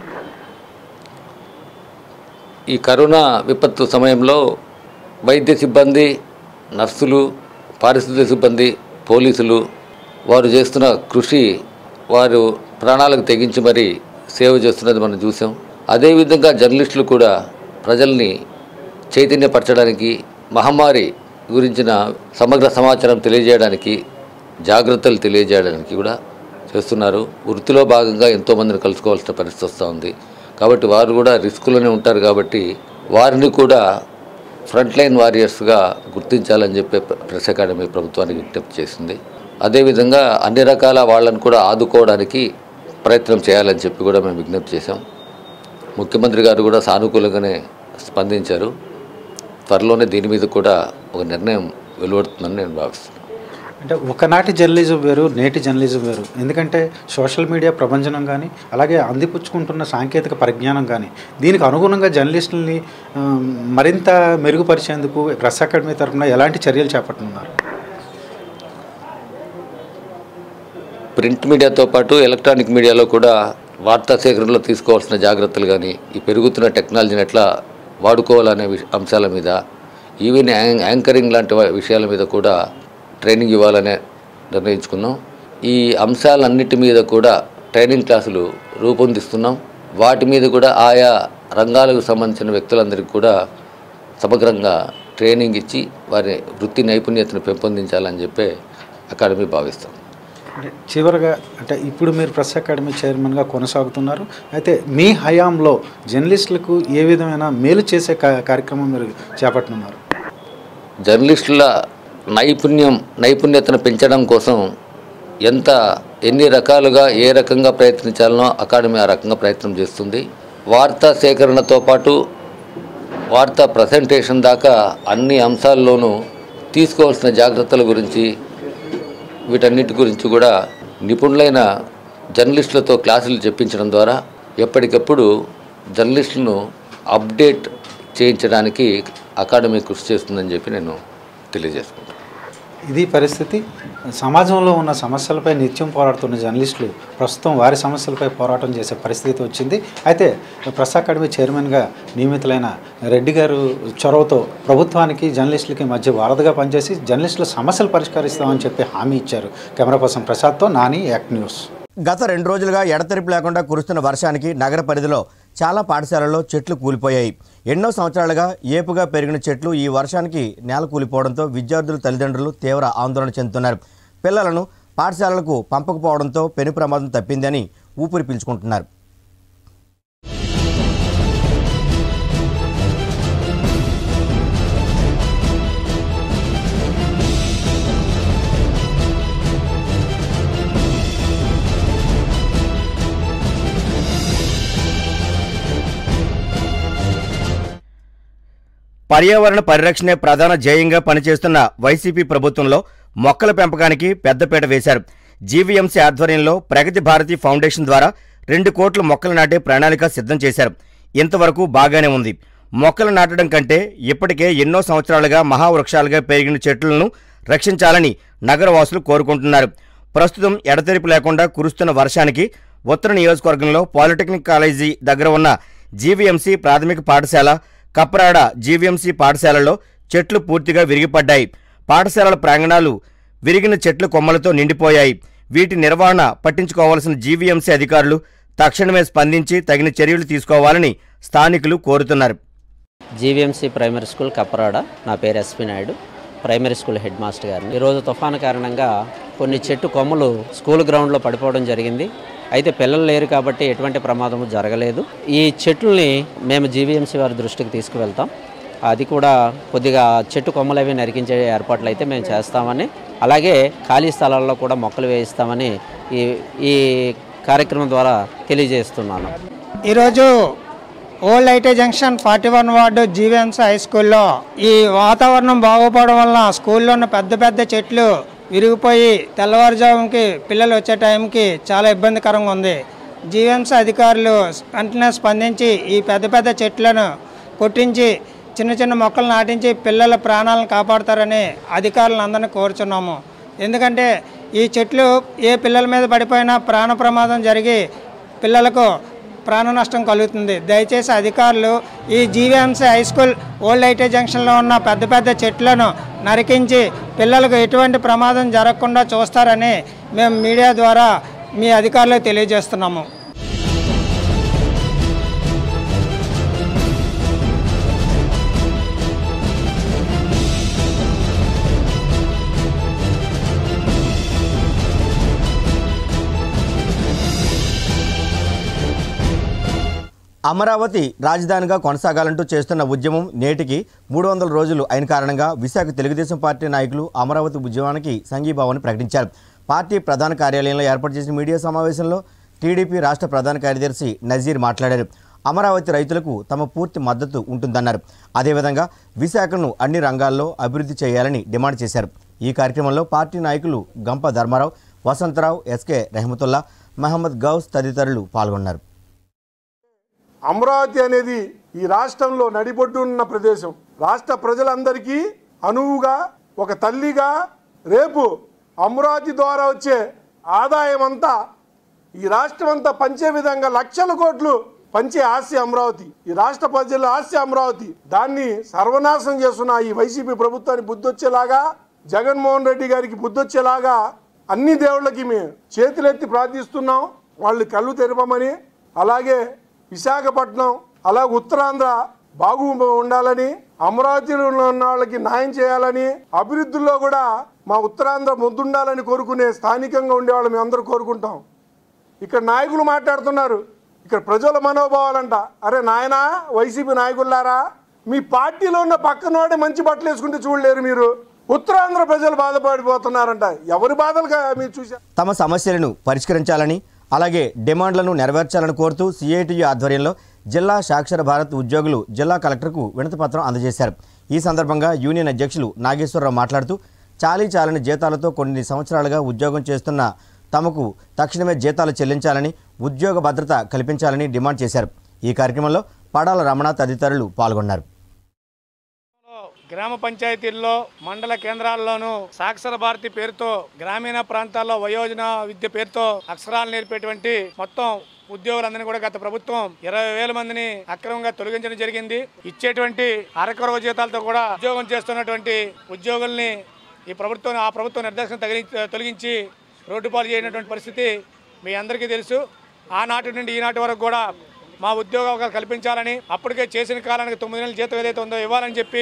ఈ కరోనా విపత్తు సమయంలో వైద్య సిబ్బంది నర్సులు పారిశుద్ధ్య సిబ్బంది పోలీసులు వారు చేస్తున్న కృషి వారు ప్రాణాలకు తెగించి మరీ సేవ చేస్తున్నది మనం చూసాం అదేవిధంగా జర్నలిస్టులు కూడా ప్రజల్ని చైతన్యపరచడానికి మహమ్మారి గురించిన సమగ్ర సమాచారం తెలియజేయడానికి జాగ్రత్తలు తెలియజేయడానికి కూడా చేస్తున్నారు వృత్తిలో భాగంగా ఎంతోమందిని కలుసుకోవాల్సిన పరిస్థితి వస్తూ ఉంది కాబట్టి వారు కూడా రిస్క్లోనే ఉంటారు కాబట్టి వారిని కూడా ఫ్రంట్ లైన్ వారియర్స్గా గుర్తించాలని చెప్పి ప్రెస్ అకాడమీ ప్రభుత్వానికి విజ్ఞప్తి చేసింది అదేవిధంగా అన్ని రకాల వాళ్ళని కూడా ఆదుకోవడానికి ప్రయత్నం చేయాలని చెప్పి కూడా మేము విజ్ఞప్తి చేశాం ముఖ్యమంత్రి గారు కూడా సానుకూలంగానే స్పందించారు త్వరలోనే దీని మీద కూడా ఒక నిర్ణయం వెలువడుతుందని నేను భావిస్తున్నాను అంటే ఒకనాటి జర్నలిజం వేరు నేటి జర్నలిజం వేరు ఎందుకంటే సోషల్ మీడియా ప్రభంజనం కానీ అలాగే అందిపుచ్చుకుంటున్న సాంకేతిక పరిజ్ఞానం కానీ దీనికి అనుగుణంగా జర్నలిస్టుల్ని ఆ, మరింత మెరుగుపరిచేందుకు ప్రెస్ అకాడమీ తరఫున ఎలాంటి చర్యలు చేపట్టనున్నారు ప్రింట్ మీడియాతో పాటు ఎలక్ట్రానిక్ మీడియాలో కూడా వార్తా సేకరణలో తీసుకోవాల్సిన జాగ్రత్తలు కానీ ఈ పెరుగుతున్న టెక్నాలజీని ఎట్లా వాడుకోవాలనే విష- అంశాల మీద ఈవెన్ యాంగ్ యాంకరింగ్ లాంటి వా- విషయాల మీద కూడా ట్రైనింగ్ ఇవ్వాలనే నిర్ణయించుకున్నాం ఈ అంశాలన్నిటి మీద కూడా ట్రైనింగ్ క్లాసులు రూపొందిస్తున్నాం వాటి మీద కూడా ఆయా రంగాలకు సంబంధించిన వ్యక్తులందరికీ కూడా సమగ్రంగా ట్రైనింగ్ ఇచ్చి వారి వృత్తి నైపుణ్యతను పెంపొందించాలని చెప్పి అకాడమీ భావిస్తాం అంటే చివరగా అంటే ఇప్పుడు మీరు ప్రెస్ అకాడమీ చైర్మన్గా కొనసాగుతున్నారు అయితే మీ హయాంలో జర్నలిస్టులకు ఏ విధమైన మేలు చేసే కా- కార్యక్రమం మీరు చేపట్టనున్నారు జర్నలిస్టుల నైపుణ్యం నైపుణ్యతను పెంచడం కోసం ఎంత ఎన్ని రకాలుగా ఏ రకంగా ప్రయత్నించాలనో అకాడమీ ఆ రకంగా ప్రయత్నం చేస్తుంది వార్తా సేకరణతో పాటు వార్తా ప్రజెంటేషన్ దాకా అన్ని అంశాల్లోనూ తీసుకోవాల్సిన జాగ్రత్తల గురించి వీటన్నిటి గురించి కూడా నిపుణులైన జర్నలిస్టులతో క్లాసులు చెప్పించడం ద్వారా ఎప్పటికప్పుడు జర్నలిస్టులను అప్డేట్ చేయించడానికి అకాడమీ కృషి చేస్తుందని చెప్పి నేను తెలియజేసుకుంటాను ఇది పరిస్థితి సమాజంలో ఉన్న సమస్యలపై నిత్యం పోరాడుతున్న జర్నలిస్టులు ప్రస్తుతం వారి సమస్యలపై పోరాటం చేసే పరిస్థితి వచ్చింది అయితే ప్రెస్ అకాడమీ చైర్మన్గా నియమితులైన రెడ్డి గారు చొరవతో ప్రభుత్వానికి జర్నలిస్టులకి మధ్య వారధిగా పనిచేసి జర్నలిస్టుల సమస్యలు పరిష్కరిస్తామని చెప్పి హామీ ఇచ్చారు కెమెరా పర్సన్ ప్రసాద్తో నాని యాక్ట్ న్యూస్ గత రెండు రోజులుగా ఎడతెరిపి లేకుండా కురుస్తున్న వర్షానికి నగర పరిధిలో చాలా పాఠశాలల్లో చెట్లు కూలిపోయాయి ఎన్నో సంవత్సరాలుగా ఏపుగా పెరిగిన చెట్లు ఈ వర్షానికి నేల కూలిపోవడంతో విద్యార్థులు తల్లిదండ్రులు తీవ్ర ఆందోళన చెందుతున్నారు పిల్లలను పాఠశాలలకు పంపకపోవడంతో పెను ప్రమాదం తప్పిందని ఊపిరి పీల్చుకుంటున్నారు పర్యావరణ పరిరక్షణే ప్రధాన ధ్యేయంగా పనిచేస్తున్న వైసీపీ ప్రభుత్వంలో మొక్కల పెంపకానికి పెద్దపీట వేశారు జీవీఎంసీ ఆధ్వర్యంలో ప్రగతి భారతి ఫౌండేషన్ ద్వారా రెండు కోట్ల మొక్కలు నాటే ప్రణాళిక సిద్ధం చేశారు ఇంతవరకు బాగానే ఉంది మొక్కలు నాటడం కంటే ఇప్పటికే ఎన్నో సంవత్సరాలుగా మహావృక్షాలుగా పెరిగిన చెట్లను రక్షించాలని నగరవాసులు కోరుకుంటున్నారు ప్రస్తుతం ఎడతెరిపి లేకుండా కురుస్తున్న వర్షానికి ఉత్తర నియోజకవర్గంలో పాలిటెక్నిక్ కాలేజీ దగ్గర ఉన్న జీవీఎంసీ ప్రాథమిక పాఠశాల కప్రాడ జీవీఎంసీ పాఠశాలలో చెట్లు పూర్తిగా విరిగిపడ్డాయి పాఠశాలల ప్రాంగణాలు విరిగిన చెట్ల కొమ్మలతో నిండిపోయాయి వీటి నిర్వహణ పట్టించుకోవాల్సిన జీవీఎంసీ అధికారులు తక్షణమే స్పందించి తగిన చర్యలు తీసుకోవాలని స్థానికులు కోరుతున్నారు జీవీఎంసీ ప్రైమరీ స్కూల్ కప్పరాడ నా పేరు SP Naidu primary school head master గారిని ఈరోజు తుఫాను కారణంగా కొన్ని చెట్టు కొమ్మలు స్కూల్ గ్రౌండ్లో పడిపోవడం జరిగింది అయితే పిల్లలు లేరు కాబట్టి ఎటువంటి ప్రమాదము జరగలేదు ఈ చెట్లని మేము జీవీఎంసీ వారి దృష్టికి తీసుకువెళ్తాం అది కూడా కొద్దిగా చెట్టు కొమ్మలు అవి నరికించే ఏర్పాట్లు అయితే మేము చేస్తామని అలాగే ఖాళీ స్థలాల్లో కూడా మొక్కలు వేయిస్తామని ఈ ఈ కార్యక్రమం ద్వారా తెలియజేస్తున్నాను ఈరోజు old IT junction forty one ward GVMC high స్కూల్లో ఈ వాతావరణం బాగోపోవడం వల్ల స్కూల్లో ఉన్న పెద్ద పెద్ద చెట్లు విరిగిపోయి తెల్లవారుజాముకి పిల్లలు వచ్చే టైంకి చాలా ఇబ్బందికరంగా ఉంది జీవీఎంసీ అధికారులు వెంటనే స్పందించి ఈ పెద్ద పెద్ద చెట్లను కొట్టించి చిన్న చిన్న మొక్కలు నాటించి పిల్లల ప్రాణాలను కాపాడతారని అధికారులను అందరినీ కోరుచున్నాము ఎందుకంటే ఈ చెట్లు ఏ పిల్లల మీద పడిపోయినా ప్రాణ ప్రమాదం జరిగి పిల్లలకు ప్రాణ నష్టం కలుగుతుంది దయచేసి అధికారులు ఈ GVMC high school old IT జంక్షన్లో ఉన్న పెద్ద పెద్ద చెట్లను నరికించి పిల్లలకు ఎటువంటి ప్రమాదం జరగకుండా చూస్తారని మేము మీడియా ద్వారా మీ అధికారులకు తెలియజేస్తున్నాము అమరావతి రాజధానిగా కొనసాగాలంటూ చేస్తున్న ఉద్యమం నేటికి మూడు వందల రోజులు అయిన కారణంగా విశాఖ తెలుగుదేశం పార్టీ నాయకులు అమరావతి ఉద్యమానికి సంఘీభావాన్ని ప్రకటించారు పార్టీ ప్రధాన కార్యాలయంలో ఏర్పాటు చేసిన మీడియా సమావేశంలో టీడీపీ రాష్ట్ర ప్రధాన కార్యదర్శి నజీర్ మాట్లాడారు అమరావతి రైతులకు తమ పూర్తి మద్దతు ఉంటుందన్నారు అదేవిధంగా విశాఖను అన్ని రంగాల్లో అభివృద్ధి చేయాలని డిమాండ్ చేశారు ఈ కార్యక్రమంలో పార్టీ నాయకులు గంప ధర్మారావు వసంతరావు ఎస్కే రెహమతుల్లా మహమ్మద్ గౌస్ తదితరులు పాల్గొన్నారు అమరావతి అనేది ఈ రాష్ట్రంలో నడిబొడ్డు ఉన్న ప్రదేశం రాష్ట్ర ప్రజలందరికీ అనువుగా ఒక తల్లిగా రేపు అమరావతి ద్వారా వచ్చే ఆదాయం అంతా ఈ రాష్ట్రం అంతా పంచే విధంగా లక్షల కోట్లు పంచే ఆస్తి అమరావతి ఈ రాష్ట్ర ప్రజల ఆస్తి అమరావతి దాన్ని సర్వనాశనం చేస్తున్న ఈ వైసీపీ ప్రభుత్వానికి బుద్ధి వచ్చేలాగా జగన్మోహన్ రెడ్డి గారికి బుద్ధి వచ్చేలాగా అన్ని దేవుళ్ళకి మేము చేతులెత్తి ప్రార్థిస్తున్నాం వాళ్ళు కళ్ళు తెరపమని అలాగే విశాఖపట్నం అలాగే ఉత్తరాంధ్ర బాగు ఉండాలని అమరావతిలో ఉన్న వాళ్ళకి న్యాయం చేయాలని అభివృద్ధిలో కూడా మా ఉత్తరాంధ్ర ముందుండాలని కోరుకునే స్థానికంగా ఉండేవాళ్ళు మేము అందరూ కోరుకుంటాం ఇక్కడ నాయకులు మాట్లాడుతున్నారు ఇక్కడ ప్రజల మనోభావాలంట అరే నాయనా వైసీపీ నాయకులారా మీ పార్టీలో ఉన్న పక్కనోడే మంచి బట్టలు వేసుకుంటే చూడలేరు మీరు ఉత్తరాంధ్ర ప్రజలు బాధపడిపోతున్నారంట ఎవరి బాధలుగా మీరు చూసారు తమ సమస్యలను పరిష్కరించాలని అలాగే డిమాండ్లను నెరవేర్చాలని కోరుతూ సిఐటియు ఆధ్వర్యంలో జిల్లా సాక్షర భారత్ ఉద్యోగులు జిల్లా కలెక్టర్కు వినతిపత్రం అందజేశారు ఈ సందర్భంగా యూనియన్ అధ్యక్షులు నాగేశ్వరరావు మాట్లాడుతూ చాలీ చాలని జీతాలతో కొన్ని సంవత్సరాలుగా ఉద్యోగం చేస్తున్న తమకు తక్షణమే జీతాలు చెల్లించాలని ఉద్యోగ భద్రత కల్పించాలని డిమాండ్ చేశారు ఈ కార్యక్రమంలో పడాల రమణ తదితరులు పాల్గొన్నారు గ్రామ పంచాయతీల్లో మండల కేంద్రాల్లోనూ సాక్షర భారతి పేరుతో గ్రామీణ ప్రాంతాల్లో వయోజన విద్య పేరుతో అక్షరాలు నేర్పేటువంటి మొత్తం ఉద్యోగులందరినీ కూడా గత ప్రభుత్వం ఇరవై వేల మందిని అక్రమంగా తొలగించడం జరిగింది ఇచ్చేటువంటి అరకొరవ జీతాలతో కూడా ఉద్యోగం చేస్తున్నటువంటి ఉద్యోగుల్ని ఈ ప్రభుత్వం ఆ ప్రభుత్వం నిర్దేశం తగిలి తొలగించి రోడ్డు పాలు చేయనటువంటి పరిస్థితి మీ అందరికీ తెలుసు ఆనాటి నుండి ఈనాటి వరకు కూడా మా ఉద్యోగ అవకాశాలు కల్పించాలని అప్పటికే చేసిన కాలానికి తొమ్మిది నెలల జీతం ఏదైతే ఉందో ఇవ్వాలని చెప్పి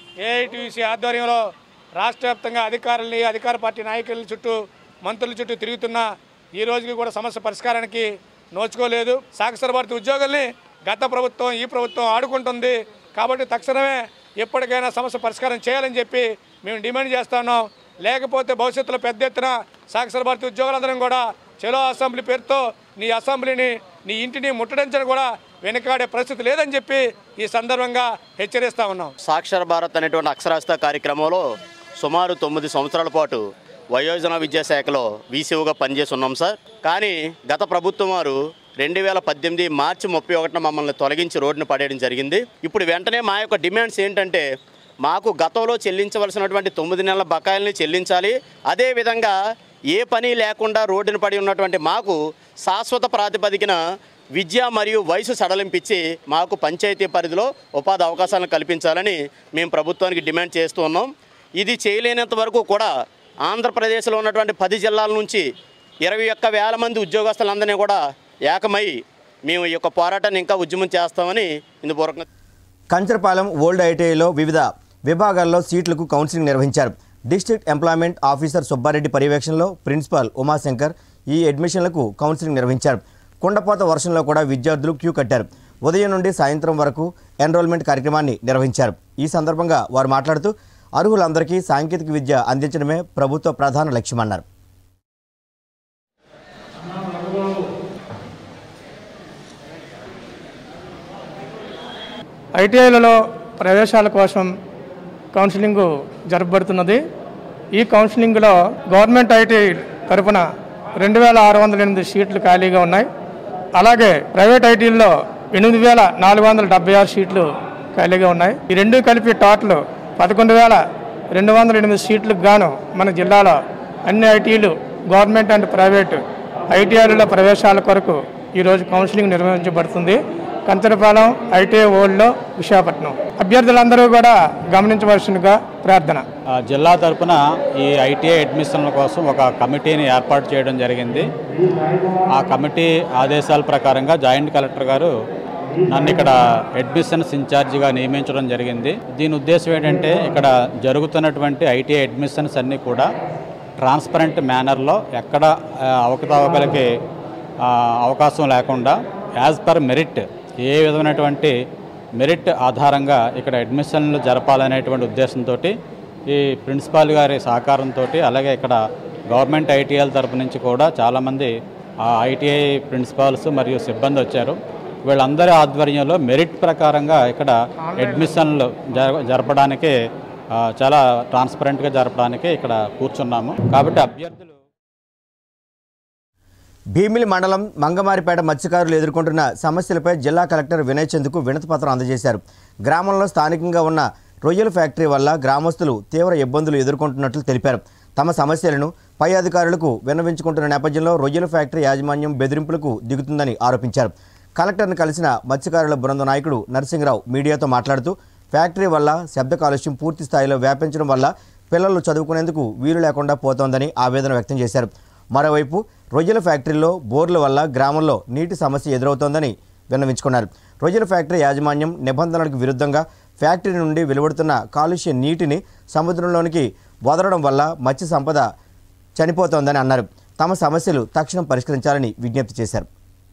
ఏఐటీసీ ఆధ్వర్యంలో రాష్ట్ర వ్యాప్తంగా అధికారుల్ని అధికార పార్టీ నాయకుల చుట్టూ మంత్రుల చుట్టూ తిరుగుతున్న ఈ రోజుకి కూడా సమస్య పరిష్కారానికి నోచుకోలేదు సాక్షర భారతి ఉద్యోగుల్ని గత ప్రభుత్వం ఈ ప్రభుత్వం ఆడుకుంటుంది కాబట్టి తక్షణమే ఎప్పటికైనా సమస్య పరిష్కారం చేయాలని చెప్పి మేము డిమాండ్ చేస్తున్నాం లేకపోతే భవిష్యత్తులో పెద్ద ఎత్తున సాక్షర భారతి ఉద్యోగులందరం కూడా చలో అసెంబ్లీ పేరుతో నీ అసెంబ్లీని నీ ఇంటిని ముట్టడించడం కూడా వెనకాడే పరిస్థితి లేదని చెప్పి ఈ సందర్భంగా హెచ్చరిస్తా ఉన్నాం సాక్షర భారత్ అనేటువంటి అక్షరాస్యత కార్యక్రమంలో సుమారు తొమ్మిది సంవత్సరాల పాటు వయోజన విద్యాశాఖలో వీసీఓగా పనిచేసి ఉన్నాం సార్ కానీ గత ప్రభుత్వం వారు రెండు వేల పద్దెనిమిది మార్చి ముప్పై ఒకటిన మమ్మల్ని తొలగించి రోడ్డును పడేయడం జరిగింది ఇప్పుడు వెంటనే మా యొక్క డిమాండ్స్ ఏంటంటే మాకు గతంలో చెల్లించవలసినటువంటి తొమ్మిది నెలల బకాయిల్ని చెల్లించాలి అదేవిధంగా ఏ పని లేకుండా రోడ్డున పడి ఉన్నటువంటి మాకు శాశ్వత ప్రాతిపదికన విద్య మరియు వయసు సడలింపించి మాకు పంచాయతీ పరిధిలో ఉపాధి అవకాశాలను కల్పించాలని మేము ప్రభుత్వానికి డిమాండ్ చేస్తూ ఉన్నాం ఇది చేయలేనంత వరకు కూడా ఆంధ్రప్రదేశ్లో ఉన్నటువంటి పది జిల్లాల నుంచి ఇరవై ఒక్క వేల మంది ఉద్యోగస్తులందరినీ కూడా ఏకమై మేము ఈ యొక్క పోరాటాన్ని ఇంకా ఉద్యమం చేస్తామని ఇందుపూర్వకంగా కంచరపాలెం ఓల్డ్ ఐటీఐలో వివిధ విభాగాల్లో సీట్లకు కౌన్సిలింగ్ నిర్వహించారు డిస్ట్రిక్ట్ ఎంప్లాయ్మెంట్ ఆఫీసర్ సుబ్బారెడ్డి పర్యవేక్షణలో ప్రిన్సిపాల్ ఉమాశంకర్ ఈ అడ్మిషన్లకు కౌన్సిలింగ్ నిర్వహించారు కుండపోత వర్షంలో కూడా విద్యార్థులు క్యూ కట్టారు ఉదయం నుండి సాయంత్రం వరకు ఎన్రోల్మెంట్ కార్యక్రమాన్ని నిర్వహించారు ఈ సందర్భంగా వారు మాట్లాడుతూ అర్హులందరికీ సాంకేతిక విద్య అందించడమే ప్రభుత్వ ప్రధాన లక్ష్యమన్నారు ఐటీఐలలో ప్రవేశాల కోసం కౌన్సిలింగ్ జరపబడుతున్నది ఈ కౌన్సిలింగ్లో గవర్నమెంట్ ఐటీ తరఫున రెండు వేల ఆరు వందల ఎనిమిది సీట్లు ఖాళీగా ఉన్నాయి అలాగే ప్రైవేట్ ఐటీల్లో ఎనిమిది వేల నాలుగు వందల డెబ్బై ఆరు సీట్లు ఖాళీగా ఉన్నాయి ఈ రెండు కలిపి టోటల్ పదకొండు వేల రెండు వందల ఎనిమిది సీట్లకు గాను మన జిల్లాలో అన్ని ఐటీలు గవర్నమెంట్ అండ్ ప్రైవేట్ ఐటీఐలలో ప్రవేశాల కొరకు ఈరోజు కౌన్సిలింగ్ నిర్వహించబడుతుంది కంచరపాలెం ఐటీఐ ఓల్డ్లో విశాఖపట్నం అభ్యర్థులందరూ కూడా గమనించవలసిందిగా ప్రార్థన ఆ, జిల్లా తరపున ఈ ఐటీఐ అడ్మిషన్ల కోసం ఒక కమిటీని ఏర్పాటు చేయడం జరిగింది ఆ కమిటీ ఆదేశాల ప్రకారంగా జాయింట్ కలెక్టర్ గారు నన్ను ఇక్కడ అడ్మిషన్స్ ఇన్ఛార్జిగా నియమించడం జరిగింది దీని ఉద్దేశం ఏంటంటే ఇక్కడ జరుగుతున్నటువంటి ఐటీఐ అడ్మిషన్స్ అన్నీ కూడా ట్రాన్స్పరెంట్ మేనర్లో ఎక్కడ ఆ, అవకతవకలకి ఆ, అవకాశం లేకుండా యాజ్ పర్ మెరిట్ ఏ విధమైనటువంటి మెరిట్ ఆధారంగా ఇక్కడ అడ్మిషన్లు జరపాలనేటువంటి ఉద్దేశంతో ఈ ప్రిన్సిపాల్ గారి సహకారంతో అలాగే ఇక్కడ గవర్నమెంట్ ఐటీఐల తరపు నుంచి కూడా చాలామంది ఆ ఐటీఐ ప్రిన్సిపాల్స్ మరియు సిబ్బంది వచ్చారు వీళ్ళందరి ఆధ్వర్యంలో మెరిట్ ప్రకారంగా ఇక్కడ అడ్మిషన్లు జర జరపడానికి ఆ, చాలా ట్రాన్స్పరెంట్గా జరపడానికి ఇక్కడ కూర్చున్నాము కాబట్టి అభ్యర్థులు భీమిలి మండలం మంగమారిపేట మత్స్యకారులు ఎదుర్కొంటున్న సమస్యలపై జిల్లా కలెక్టర్ వినయ్ చంద్కు వినతిపత్రం అందజేశారు గ్రామంలో స్థానికంగా ఉన్న రొయ్యల ఫ్యాక్టరీ వల్ల గ్రామస్తులు తీవ్ర ఇబ్బందులు ఎదుర్కొంటున్నట్లు తెలిపారు తమ సమస్యలను పై అధికారులకు విన్నవించుకుంటున్న నేపథ్యంలో రొయ్యల ఫ్యాక్టరీ యాజమాన్యం బెదిరింపులకు దిగుతుందని ఆరోపించారు కలెక్టర్ను కలిసిన మత్స్యకారుల బృంద నాయకుడు నరసింహరావు మీడియాతో మాట్లాడుతూ ఫ్యాక్టరీ వల్ల శబ్ద కాలుష్యం పూర్తి స్థాయిలో వ్యాపించడం వల్ల పిల్లలు చదువుకునేందుకు వీలు లేకుండా పోతోందని ఆవేదన వ్యక్తం చేశారు మరోవైపు రొయ్యల ఫ్యాక్టరీలో బోర్ల వల్ల గ్రామంలో నీటి సమస్య ఎదురవుతోందని విన్నవించుకున్నారు రొయ్యల ఫ్యాక్టరీ యాజమాన్యం నిబంధనలకు విరుద్ధంగా ఫ్యాక్టరీ నుండి వెలువడుతున్న కాలుష్య నీటిని సముద్రంలోనికి వదలడం వల్ల మత్స్య సంపద చనిపోతోందని అన్నారు తమ సమస్యలు తక్షణం పరిష్కరించాలని విజ్ఞప్తి చేశారు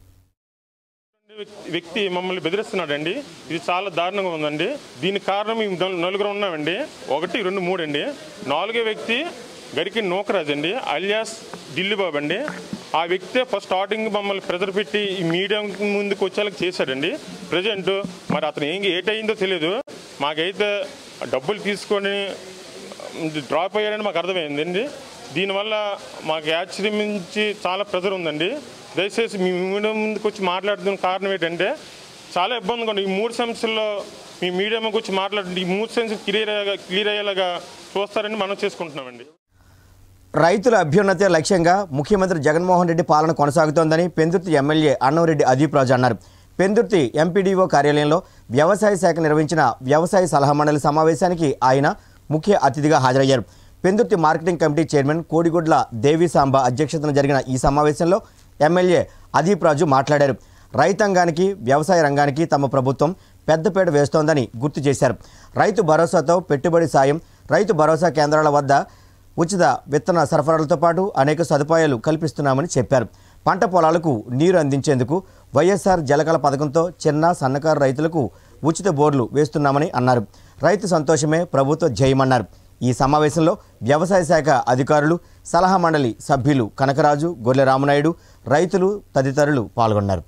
వ్యక్తి మమ్మల్ని బెదిరిస్తున్నాడండి ఇది చాలా దారుణంగా ఉందండి దీనికి కారణం ఈ నలు- నలుగురు ఉన్నామండి ఒకటి రెండు మూడు అండి నాలుగో వ్యక్తి గరికి నూకరాజ్ అండి అలియాస్ ఢిల్లీబాబు అండి ఆ వ్యక్తే ఫస్ట్ స్టార్టింగ్ మమ్మల్ని ప్రెజర్ పెట్టి ఈ మీడియా ముందుకు వచ్చేలాగా చేశాడండి ప్రజెంట్ మరి అతను ఏం ఏటయిందో తెలియదు మాకైతే డబ్బులు తీసుకొని డ్రాప్ అయ్యారని మాకు అర్థమైందండి దీనివల్ల మాకు ఆశ్చర్యించి చాలా ప్రెజర్ ఉందండి దయచేసి మీ మీడియా ముందుకు వచ్చి మాట్లాడుతున్న కారణం ఏంటంటే చాలా ఇబ్బందిగా ఉంది ఈ మూడు సమస్యల్లో మీ మీడియా ముందుకు వచ్చి మాట్లాడుతుంటే ఈ మూడు సమస్యలు క్లియర్ క్లియర్ అయ్యేలాగా చూస్తారని మనం చేసుకుంటున్నామండి రైతుల అభ్యున్నతే లక్ష్యంగా ముఖ్యమంత్రి జగన్మోహన్ రెడ్డి పాలన కొనసాగుతోందని పెందుర్తి ఎమ్మెల్యే అన్నంరెడ్డి అదీప్ రాజు అన్నారు పెందుర్తి ఎంపీడీఓ కార్యాలయంలో వ్యవసాయ శాఖ నిర్వహించిన వ్యవసాయ సలహా మండలి సమావేశానికి ఆయన ముఖ్య అతిథిగా హాజరయ్యారు Pendurthi marketing committee chairman Kodigudla Devi Samba అధ్యక్షతన జరిగిన ఈ సమావేశంలో ఎమ్మెల్యే అదీప్ రాజు మాట్లాడారు రైతాంగానికి వ్యవసాయ రంగానికి తమ ప్రభుత్వం పెద్దపీట వేస్తోందని గుర్తు చేశారు రైతు భరోసాతో పెట్టుబడి సాయం రైతు భరోసా కేంద్రాల వద్ద ఉచిత విత్తన సరఫరాలతో పాటు అనేక సదుపాయాలు కల్పిస్తున్నామని చెప్పారు పంట పొలాలకు నీరు అందించేందుకు వైఎస్ఆర్ జలకళ పథకంతో చిన్న సన్నకారు రైతులకు ఉచిత బోర్లు వేస్తున్నామని అన్నారు రైతు సంతోషమే ప్రభుత్వ జయమన్నారు ఈ సమావేశంలో వ్యవసాయ శాఖ అధికారులు సలహా మండలి సభ్యులు కనకరాజు గొర్రె రామనాయుడు రైతులు తదితరులు పాల్గొన్నారు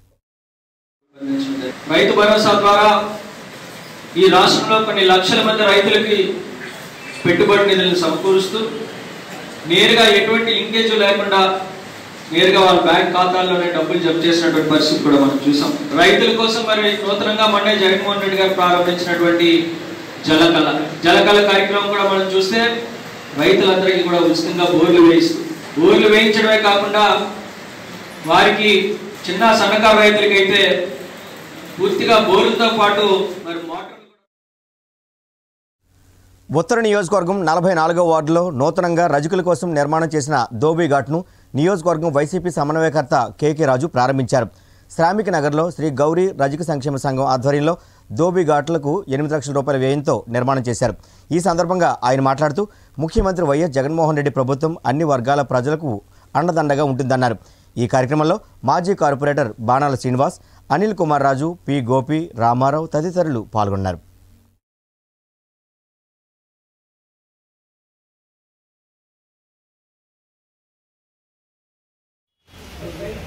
రైతు భరోసా ద్వారా ఈ రాష్ట్రంలో కొన్ని లక్షల మంది రైతులకి పెట్టుబడి నిధులను సమకూరుస్తూ నేరుగా ఎటువంటి లింకేజ్ లేకుండా నేరుగా వాళ్ళ బ్యాంక్ ఖాతాల్లోనే డబ్బులు జమ చేసినటువంటి పరిస్థితి కూడా మనం చూసాం రైతుల కోసం మరి నూతనంగా మొన్నే జగన్మోహన్ రెడ్డి గారు ప్రారంభించినటువంటి జలకళ జలకళ కార్యక్రమం కూడా మనం చూస్తే రైతులందరికీ కూడా ఉచితంగా బోర్లు వేయిస్తూ బోర్లు వేయించడమే కాకుండా వారికి చిన్న సన్నకారు రైతులకైతే పూర్తిగా బోర్లతో పాటు మరి మోటార్ ఉత్తర నియోజకవర్గం నలభై నాలుగో వార్డులో నూతనంగా రజకుల కోసం నిర్మాణం చేసిన దోబీ ఘాట్ను నియోజకవర్గం వైసీపీ సమన్వయకర్త కేకే రాజు ప్రారంభించారు శ్రామిక నగర్లో శ్రీ గౌరీ రజక సంక్షేమ సంఘం ఆధ్వర్యంలో దోబీ ఘాట్లకు ఎనిమిది లక్షల రూపాయల వ్యయంతో నిర్మాణం చేశారు ఈ సందర్భంగా ఆయన మాట్లాడుతూ ముఖ్యమంత్రి వైఎస్ జగన్మోహన్ రెడ్డి ప్రభుత్వం అన్ని వర్గాల ప్రజలకు అండదండగా ఉంటుందన్నారు ఈ కార్యక్రమంలో మాజీ కార్పొరేటర్ బాణాల శ్రీనివాస్ అనిల్ కుమార్ రాజు పి గోపి రామారావు తదితరులు పాల్గొన్నారు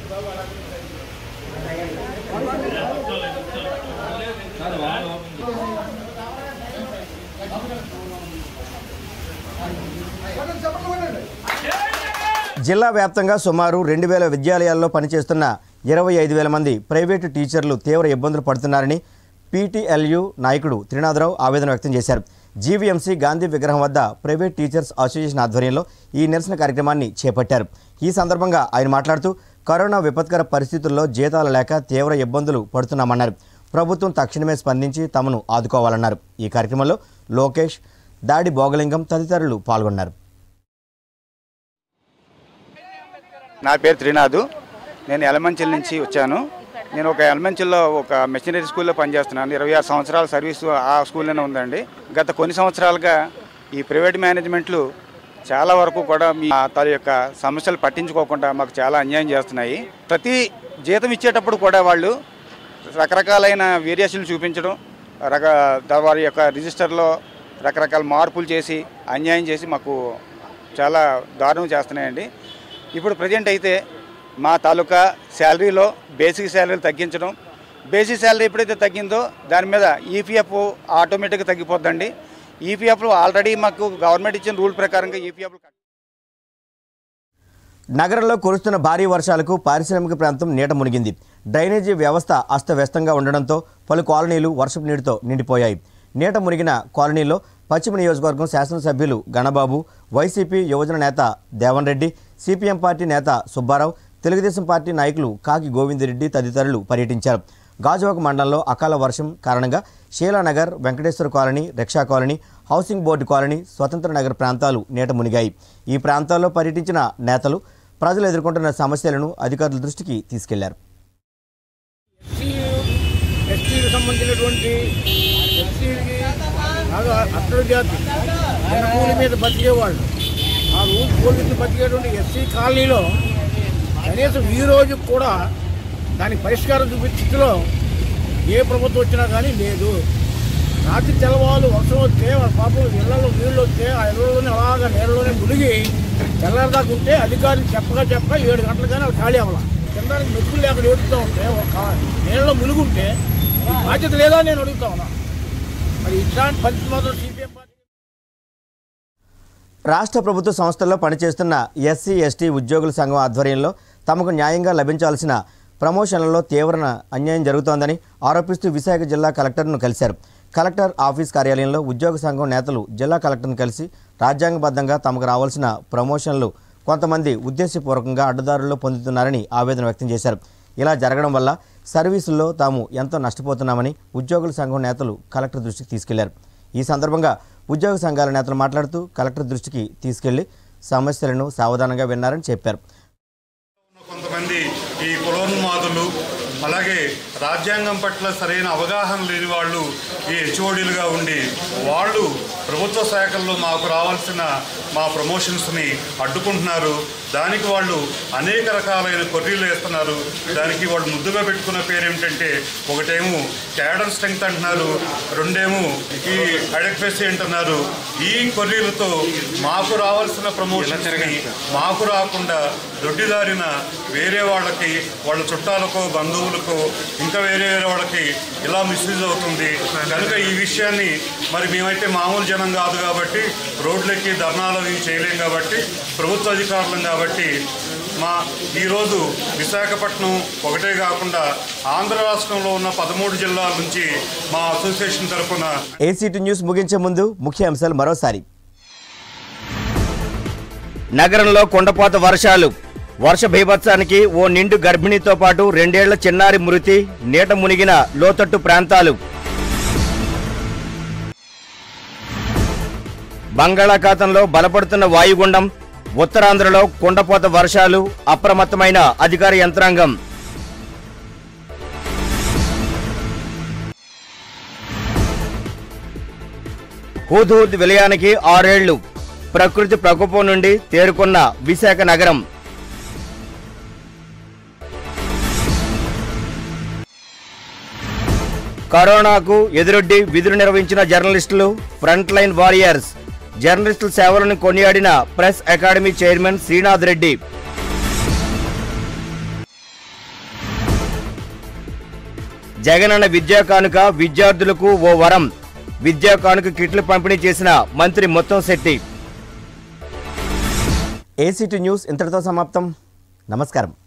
జిల్లా వ్యాప్తంగా సుమారు రెండు వేల విద్యాలయాల్లో పనిచేస్తున్న ఇరవై ఐదు వేల మంది ప్రైవేటు టీచర్లు తీవ్ర ఇబ్బందులు పడుతున్నారని పీటీఎల్యు నాయకుడు త్రినాథరావు ఆవేదన వ్యక్తం చేశారు జీవీఎంసీ గాంధీ విగ్రహం వద్ద ప్రైవేట్ టీచర్స్ అసోసియేషన్ ఆధ్వర్యంలో ఈ నిరసన కార్యక్రమాన్ని చేపట్టారు ఈ సందర్భంగా ఆయన మాట్లాడుతూ కరోనా విపత్కర పరిస్థితుల్లో జీతాలు లేక తీవ్ర ఇబ్బందులు పడుతున్నామన్నారు ప్రభుత్వం తక్షణమే స్పందించి తమను ఆదుకోవాలన్నారు ఈ కార్యక్రమంలో లోకేష్ దాడి భోగలింగం తదితరులు పాల్గొన్నారు నా పేరు త్రినాథు నేను ఎలమంచిల్ నుంచి వచ్చాను నేను ఒక ఎలమంచిల్లో ఒక మెషినరీ స్కూల్లో పనిచేస్తున్నాను ఇరవై ఆరు సంవత్సరాల సర్వీసు ఆ స్కూల్లోనే ఉందండి గత కొన్ని సంవత్సరాలుగా ఈ ప్రైవేట్ మేనేజ్మెంట్లు చాలా వరకు కూడా మీ తన యొక్క సమస్యలు పట్టించుకోకుండా మాకు చాలా అన్యాయం చేస్తున్నాయి ప్రతి జీతం ఇచ్చేటప్పుడు కూడా వాళ్ళు రకరకాలైన వేరియేషన్లు చూపించడం రక ద- వారి యొక్క రిజిస్టర్లో రకరకాల మార్పులు చేసి అన్యాయం చేసి మాకు చాలా దారుణం చేస్తున్నాయండి ఇప్పుడు ప్రజెంట్ అయితే మా తాలూకా శాలరీలో బేసిక్ శాలరీలు తగ్గించడం బేసిక్ శాలరీ ఎప్పుడైతే తగ్గిందో దాని మీద ఈపీఎఫ్ ఆటోమేటిక్గా తగ్గిపోద్దండి ఈపీఎఫ్ ఆల్రెడీ మాకు గవర్నమెంట్ ఇచ్చిన రూల్ ప్రకారంగా ఈపీఎఫ్ నగరంలో కురుస్తున్న భారీ వర్షాలకు పారిశ్రామిక ప్రాంతం నీట మునిగింది డ్రైనేజీ వ్యవస్థ అస్తవ్యస్తంగా ఉండడంతో పలు కాలనీలు వర్షపు నీటితో నిండిపోయాయి నీట మునిగిన కాలనీల్లో పశ్చిమ నియోజకవర్గం శాసనసభ్యులు గణబాబు వైసీపీ యువజన నేత దేవన్ రెడ్డి సిపిఎం పార్టీ నేత సుబ్బారావు తెలుగుదేశం పార్టీ నాయకులు కాకి గోవిందరెడ్డి తదితరులు పర్యటించారు గాజువాక మండలంలో అకాల వర్షం కారణంగా Sheelanagar Venkateswara colony rickshaw colony housing board colony Swatantra Nagar ప్రాంతాలు నీట మునిగాయి ఈ ప్రాంతాల్లో పర్యటించిన నేతలు ప్రజలు ఎదుర్కొంటున్న సమస్యలను అధికారుల దృష్టికి తీసుకెళ్లారు ఎస్టీకి సంబంధించినటువంటి ఎస్టీకి బాగా అట్టడు జాతి జనకూలి మీద బతికేవాళ్ళు ఆ రూల్ కూలి మీద బతికేటువంటి ఎస్సీ కాలనీలో కనీసం ఈ రోజు కూడా దానికి పరిష్కారం చూపించే స్థితిలో ఏ ప్రభుత్వం వచ్చినా కానీ లేదు రాత్రి తెల్లవాళ్ళు వర్షం వస్తే వాళ్ళ పాపం ఇళ్లలో నీళ్ళు వస్తే ఆ ఇళ్లలోనే అలాగా నీళ్ళలోనే మునిగి తెల్లారిదాకా ఉంటే అధికారులు చెప్పగా చెప్పగా ఏడు గంటలు కానీ వాళ్ళు ఖాళీ అవ్వాలి తినడానికి మెక్కులు లేక ఏడుతూ ఉంటే ఒక నీళ్ళలో మునిగుంటే బాధ్యత లేదా నేను అడుగుతా ఉన్నా మరి ఇట్లాంటి పరిస్థితి మాత్రం సిపిఎం రాష్ట్ర ప్రభుత్వ సంస్థల్లో పనిచేస్తున్న ఎస్సీ ఎస్టీ ఉద్యోగుల సంఘం ఆధ్వర్యంలో తమకు న్యాయంగా లభించాల్సిన ప్రమోషన్లలో తీవ్ర అన్యాయం జరుగుతోందని ఆరోపిస్తూ విశాఖ జిల్లా కలెక్టర్ను కలిశారు కలెక్టర్ ఆఫీస్ కార్యాలయంలో ఉద్యోగ సంఘం నేతలు జిల్లా కలెక్టర్ను కలిసి రాజ్యాంగబద్ధంగా తమకు రావాల్సిన ప్రమోషన్లు కొంతమంది ఉద్దేశపూర్వకంగా అడ్డదారుల్లో పొందుతున్నారని ఆవేదన వ్యక్తం చేశారు ఇలా జరగడం వల్ల సర్వీసుల్లో తాము ఎంతో నష్టపోతున్నామని ఉద్యోగుల సంఘం నేతలు కలెక్టర్ దృష్టికి తీసుకెళ్లారు ఈ సందర్భంగా ఉద్యోగ సంఘాల నేతలు మాట్లాడుతూ కలెక్టర్ దృష్టికి తీసుకెళ్లి సమస్యలను సావధానంగా విన్నారని చెప్పారు కొంతమంది ఈ కులోన్మాదులు అలాగే రాజ్యాంగం పట్ల సరైన అవగాహన లేని వాళ్ళు ఈ హెచ్ఓడీలుగా ఉండి వాళ్ళు ప్రభుత్వ శాఖల్లో మాకు రావాల్సిన మా ప్రమోషన్స్ని అడ్డుకుంటున్నారు దానికి వాళ్ళు అనేక రకాలైన కొర్రీలు వేస్తున్నారు దానికి వాళ్ళు ముద్దుగా పెట్టుకున్న పేరు ఏమిటంటే ఒకటేమో క్యాడర్ స్ట్రెంగ్త్ అంటున్నారు రెండేమో ఈ అడెక్వెసీ అంటున్నారు ఈ కొర్రీలతో మాకు రావాల్సిన ప్రమోషన్స్ని మాకు రాకుండా దొడ్డిదారిన వేరే వాళ్ళకి వాళ్ళ చుట్టాలకో బంధువులకో ఇంకా వేరే వేరే వాళ్ళకి ఇలా మిస్యూజ్ అవుతుంది కనుక ఈ విషయాన్ని మరి మేమైతే మామూలు జనం కాదు కాబట్టి రోడ్లెక్కి ధర్నాలు అవి చేయలేం కాబట్టి ప్రభుత్వ అధికారులం కాబట్టి మా ఈరోజు విశాఖపట్నం ఒకటే కాకుండా ఆంధ్ర రాష్ట్రంలో ఉన్న పదమూడు జిల్లాల నుంచి మా అసోసియేషన్ తరఫున ఏసీటీ న్యూస్ ముగించే ముందు ముఖ్య అంశాలు మరోసారి నగరంలో కుండపోత వర్షాలు వర్ష బీభత్సానికి ఓ నిండు గర్భిణితో పాటు రెండేళ్ల చిన్నారి మృతి నీట మునిగిన లోతట్టు ప్రాంతాలు బంగాళాఖాతంలో బలపడుతున్న వాయుగుండం ఉత్తరాంధ్రలో కుండపోత వర్షాలు అప్రమత్తమైన అధికార యంత్రాంగం హూద్హూద్ విలయానికి ఆరేళ్లు ప్రకృతి ప్రకోపం నుండి తేరుకున్న విశాఖ నగరం కరోనాకు ఎదురొడ్డి విధులు నిర్వహించిన జర్నలిస్టులు ఫ్రంట్ లైన్ వారియర్స్ జర్నలిస్టుల సేవలను కొనియాడిన press academy chairman Srinath Reddy Jagananna Vidya Kanuka విద్యార్థులకు ఓ వరం విద్యా కానుక కిట్లు పంపిణీ చేసిన మంత్రి మొత్తం శెట్టి ఏసీటీ న్యూస్ ఇంతటితో సమాప్తం నమస్కారం